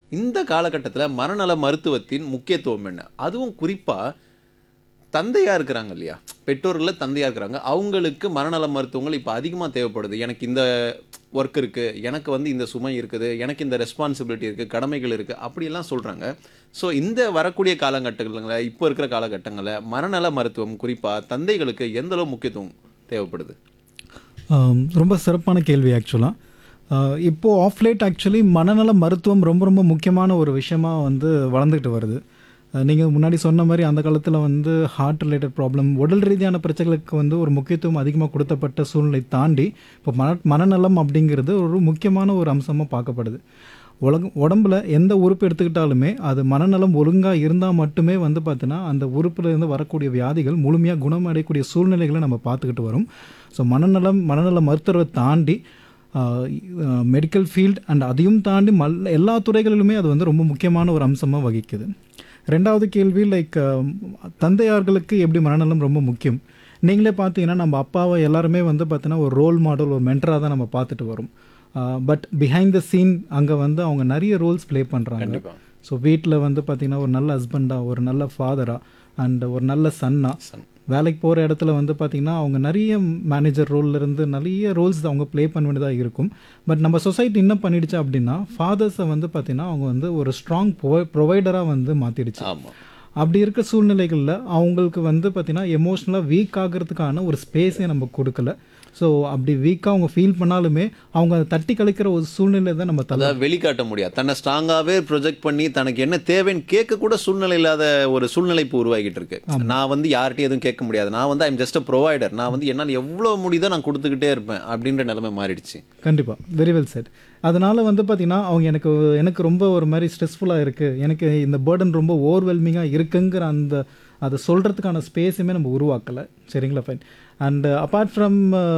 இந்த காலகட்டத்தில் மனநல மருத்துவத்தின் முக்கியத்துவம் என்ன அதுவும் குறிப்பாக தந்தையாக இருக்கிறாங்க இல்லையா பெற்றோர்களில் தந்தையாக இருக்கிறாங்க அவங்களுக்கு மனநல மருத்துவங்கள் இப்போ அதிகமாக தேவைப்படுது எனக்கு இந்த ஒர்க் இருக்குது எனக்கு வந்து இந்த சுமை இருக்குது எனக்கு இந்த ரெஸ்பான்சிபிலிட்டி இருக்குது கடமைகள் இருக்குது அப்படியெல்லாம் சொல்கிறாங்க ஸோ இந்த வரக்கூடிய காலகட்டங்களில் இப்போ இருக்கிற காலகட்டங்களில் மனநல மருத்துவம் குறிப்பாக தந்தைகளுக்கு எந்த அளவு முக்கியத்துவம் தேவைப்படுது ஆம், ரொம்ப சிறப்பான கேள்வி ஆக்சுவலாக இப்போது ஆஃப் லேட் ஆக்சுவலி மனநல மருத்துவம் ரொம்ப ரொம்ப முக்கியமான ஒரு விஷயமா வந்து வளர்ந்துக்கிட்டு வருது நீங்கள் முன்னாடி சொன்ன மாதிரி அந்த காலத்தில் வந்து ஹார்ட் ரிலேட்டட் ப்ராப்ளம் உடல் ரீதியான பிரச்சனைகளுக்கு வந்து ஒரு முக்கியத்துவம் அதிகமாக கொடுத்தப்பட்ட சூழ்நிலை தாண்டி இப்போ மன மனநலம் அப்படிங்கிறது ஒரு முக்கியமான ஒரு அம்சமாக பார்க்கப்படுது உலக உடம்புல எந்த உறுப்பு எடுத்துக்கிட்டாலுமே அது மனநலம் ஒழுங்காக இருந்தால் மட்டுமே வந்து பார்த்தீங்கன்னா அந்த உறுப்புல இருந்து வரக்கூடிய வியாதிகள் முழுமையாக குணமடையக்கூடிய சூழ்நிலைகளை நம்ம பார்த்துக்கிட்டு வரும் ஸோ மனநலம் மனநல மருத்துவரை தாண்டி மெடிக்கல் ஃபீல்ட் அண்ட் அதையும் தாண்டி மல் எல்லா துறைகளிலுமே அது வந்து ரொம்ப முக்கியமான ஒரு அம்சமாக வகிக்குது ரெண்டாவது கேள்வி லைக் தந்தையார்களுக்கு எப்படி மனநலம் ரொம்ப முக்கியம் நீங்களே பார்த்தீங்கன்னா நம்ம அப்பாவை எல்லாருமே வந்து பார்த்தீங்கன்னா ஒரு ரோல் மாடல் ஒரு மென்டராக தான் நம்ம பார்த்துட்டு வரோம் பட் பிஹைண்ட் த சீன் அங்கே வந்து அவங்க நிறைய ரோல்ஸ் ப்ளே பண்ணுறாங்க கண்டிப்பாக ஸோ வீட்டில் வந்து பார்த்தீங்கன்னா ஒரு நல்ல ஹஸ்பண்டாக ஒரு நல்ல ஃபாதராக அண்ட் ஒரு நல்ல சன்னா Son. வேலைக்கு போகிற இடத்துல வந்து பார்த்திங்கன்னா அவங்க நிறைய மேனேஜர் இருந்து நிறைய ரோல்ஸ் அவங்க ப்ளே பண்ண வேண்டியதாக இருக்கும் பட் நம்ம சொசைட்டி என்ன பண்ணிடுச்சு அப்படின்னா ஃபாதர்ஸை வந்து பார்த்திங்கன்னா அவங்க வந்து ஒரு ஸ்ட்ராங் ப்ரொவைடராக வந்து மாற்றிடுச்சு ஆமாம் அப்படி இருக்க சூழ்நிலைகளில் அவங்களுக்கு வந்து பார்த்திங்கன்னா எமோஷ்னலாக வீக் ஆகிறதுக்கான ஒரு ஸ்பேஸே நம்ம கொடுக்கல ஸோ அப்படி வீக்காக அவங்க ஃபீல் பண்ணாலுமே அவங்க அதை தட்டி கழிக்கிற ஒரு சூழ்நிலை தான் நம்ம தலை அதாவது வெளிக்காட்ட முடியாது தன்னை ஸ்ட்ராங்காகவே ப்ரொஜெக்ட் பண்ணி தனக்கு என்ன தேவைன்னு கேட்க கூட சூழ்நிலை இல்லாத ஒரு சூழ்நிலை இப்போ உருவாகிட்டு இருக்கு நான் வந்து யார்கிட்டயும் எதுவும் கேட்க முடியாது நான் வந்து ஐம் ஜஸ்ட் அ ப்ரொவைடர் நான் வந்து என்னால் எவ்வளோ முடியுதோ நான் கொடுத்துக்கிட்டே இருப்பேன் அப்படின்ற நிலைமை மாறிடுச்சு கண்டிப்பாக வெரி வெல் செட் அதனால் வந்து பார்த்திங்கன்னா அவங்க எனக்கு எனக்கு ரொம்ப ஒரு மாதிரி ஸ்ட்ரெஸ்ஃபுல்லாக இருக்குது எனக்கு இந்த பேர்டன் ரொம்ப ஓவர்வெல்மிங்காக இருக்குங்கிற அந்த அதை சொல்கிறதுக்கான ஸ்பேஸுமே நம்ம உருவாக்கலை சரிங்களா ஃபைன் அண்ட் அப்பார்ட் ஃப்ரம்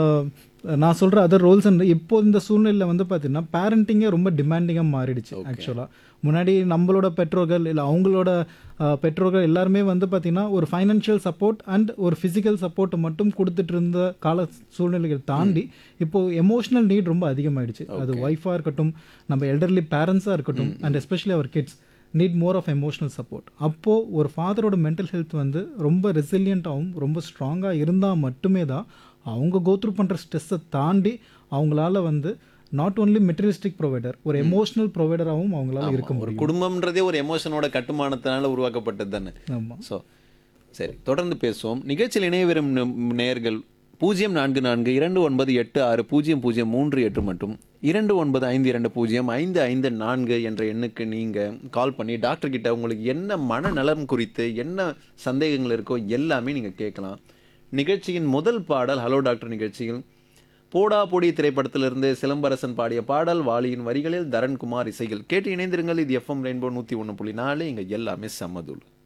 நான் சொல்கிற அதர் ரோல்ஸ் அண்ட் இப்போ இந்த சூழ்நிலையில் வந்து பார்த்திங்கன்னா பேரண்டிங்கே ரொம்ப டிமாண்டிங்காக மாறிடுச்சு ஆக்சுவலாக முன்னாடி நம்மளோட பெற்றோர்கள் இல்லை அவங்களோட அஹ், பெற்றோர்கள் எல்லாருமே வந்து பார்த்திங்கன்னா ஒரு ஃபைனான்ஷியல் சப்போர்ட் அண்ட் ஒரு ஃபிசிக்கல் சப்போர்ட் மட்டும் கொடுத்துட்டு இருந்த கால சூழ்நிலைகள் தாண்டி இப்போது எமோஷனல் நீட் ரொம்ப அதிகமாயிடுச்சு அது ஒய்ஃபாக இருக்கட்டும் நம்ம எல்டர்லி பேரண்ட்ஸாக இருக்கட்டும் and especially our kids need more of emotional support அப்போது ஒரு ஃபாதரோட மென்டல் ஹெல்த் வந்து ரொம்ப ரெசிலியண்ட்டாகவும் ரொம்ப ஸ்ட்ராங்காக இருந்தால் மட்டுமே தான் அவங்க கோத்ரூ பண்ணுற ஸ்ட்ரெஸ்ஸை தாண்டி அவங்களால வந்து நாட் ஓன்லி மெட்டீரியலிஸ்டிக் ப்ரொவைடர் ஒரு எமோஷனல் ப்ரொவைடராகவும் அவங்களால இருக்க ஒரு முடியும் குடும்பம்ன்றதே ஒரு எமோஷனோட கட்டுமானத்தினால உருவாக்கப்பட்டது தானே ஆமாம் ஸோ சரி தொடர்ந்து பேசுவோம் நிகழ்ச்சியில் இணைய வரும் நம் நேயர்கள் பூஜ்ஜியம் நான்கு நான்கு இரண்டு ஒன்பது எட்டு ஆறு பூஜ்ஜியம் பூஜ்ஜியம் மூன்று எட்டு மற்றும் இரண்டு ஒன்பது ஐந்து இரண்டு பூஜ்ஜியம் ஐந்து ஐந்து நான்கு என்ற எண்ணுக்கு நீங்கள் கால் பண்ணி டாக்டர் கிட்ட உங்களுக்கு என்ன மனநலம் குறித்து என்ன சந்தேகங்கள் இருக்கோ எல்லாமே நீங்கள் கேட்கலாம் நிகழ்ச்சியின் முதல் பாடல் ஹலோ டாக்டர் நிகழ்ச்சியில் போடா பொடி திரைப்படத்திலிருந்து சிலம்பரசன் பாடிய பாடல் வாலியின் வரிகளில் தரண்குமார் இசைகள் கேட்டு இணைந்திருங்கள் இது எஃப்எம் ரெயின்போ நூற்றி ஒன்று புள்ளி நாலு இங்கே எல்லாமே சம்மதுல்